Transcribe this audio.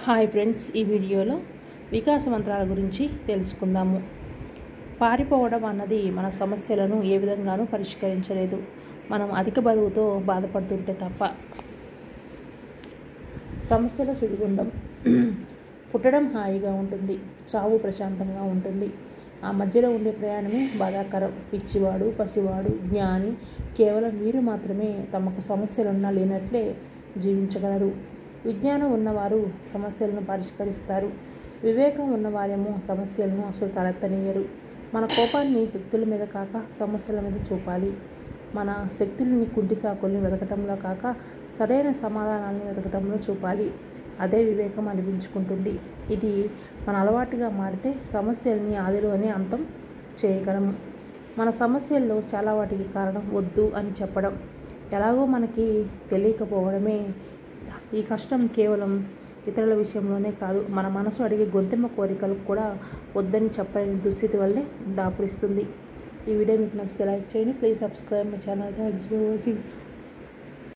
hi friends ఈ వీడియోలో వికాస మంత్రాల గురించి తెలుసుకుందాము పారిపోవడం అన్నది మన సమస్యలను ఏ విధంగానూ పరిష్కరించలేదు మనం అధిక బరువుతో బాధపడుతుంటే తప్ప సమస్యల సుడిగుండం పుట్టడం హాయిగా ఉంటుంది చావు ప్రశాంతంగా ఉంటుంది ఆ మధ్యలో ఉండే ప్రయాణమే బాధాకరం పిచ్చివాడు పసివాడు జ్ఞాని కేవలం వీరు మాత్రమే తమకు సమస్యలున్నా లేనట్లే జీవించగలరు విజ్ఞానం ఉన్నవారు సమస్యలను పరిష్కరిస్తారు వివేకం ఉన్నవారేమో సమస్యలను అసలు తలెత్తనీయరు మన కోపాన్ని వ్యక్తుల మీద కాక సమస్యల మీద చూపాలి మన శక్తుల్ని కుంటి సాకుల్ని వెతకటంలో కాక సరైన సమాధానాలను వెతకటంలో చూపాలి అదే వివేకం అనిపించుకుంటుంది ఇది మన అలవాటుగా మారితే సమస్యల్ని ఆదిలోనే అంతం చేయగలము మన సమస్యల్లో చాలా వాటికి కారణం వద్దు అని చెప్పడం ఎలాగో మనకి తెలియకపోవడమే ఈ కష్టం కేవలం ఇతరుల విషయంలోనే కాదు మన మనసు అడిగే గొంతెమ్మ కోరికలకు కూడా వద్దని చెప్పలేని దుస్థితి వల్లే దాపురిస్తుంది ఈ వీడియో మీకు నచ్చితే లైక్ చేయండి please subscribe my channel thanks for watching